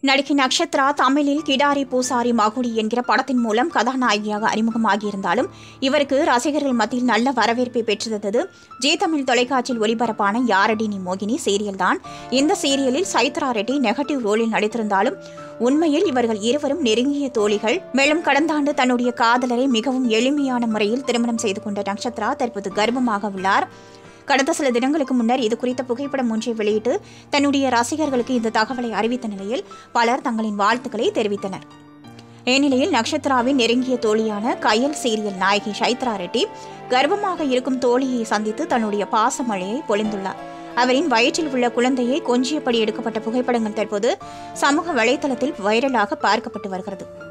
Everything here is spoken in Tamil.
நடிகை நக்ஷத்ரா தமிழில் கிடாரி பூசாரி மகுடி என்கிற படத்தின் மூலம் கதாநாயகியாக அறிமுகமாகியிருந்தாலும் இவருக்கு ரசிகர்கள் மத்தியில் நல்ல வரவேற்பை பெற்றிருந்தது ஜி தமிழ் தொலைக்காட்சியில் ஒளிபரப்பான யாரடி நீ மோகினி சீரியல் தான் இந்த சீரியலில் சைத்ரா ரெட்டி நெகட்டிவ் ரோலில் நடித்திருந்தாலும் உண்மையில் இவர்கள் இருவரும் நெருங்கிய தோழிகள் மேலும் கடந்த ஆண்டு தன்னுடைய காதலரை மிகவும் எளிமையான முறையில் திருமணம் செய்து கொண்ட நக்ஷத்ரா தற்போது கர்ப்பமாக உள்ளார் கடந்த சில தினங்களுக்கு முன்னர் இது குறித்த புகைப்படம் ஒன்றை வெளியிட்டு தன்னுடைய ரசிகர்களுக்கு இந்த தகவலை அறிவித்த நிலையில் பலர் தங்களின் வாழ்த்துக்களை தெரிவித்தனர் இந்நிலையில் நக்ஷத்ராவின் நெருங்கிய தோழியான கயல் சீரியல் நாயகி சைத்ரா ரெட்டி கர்ப்பமாக இருக்கும் தோழியை சந்தித்து தன்னுடைய பாசமழையை பொழிந்துள்ளார் அவரின் வயிற்றில் உள்ள குழந்தையை கொஞ்சியபடி எடுக்கப்பட்ட புகைப்படங்கள் தற்போது சமூக வலைதளத்தில் வைரலாக பார்க்கப்பட்டு வருகிறது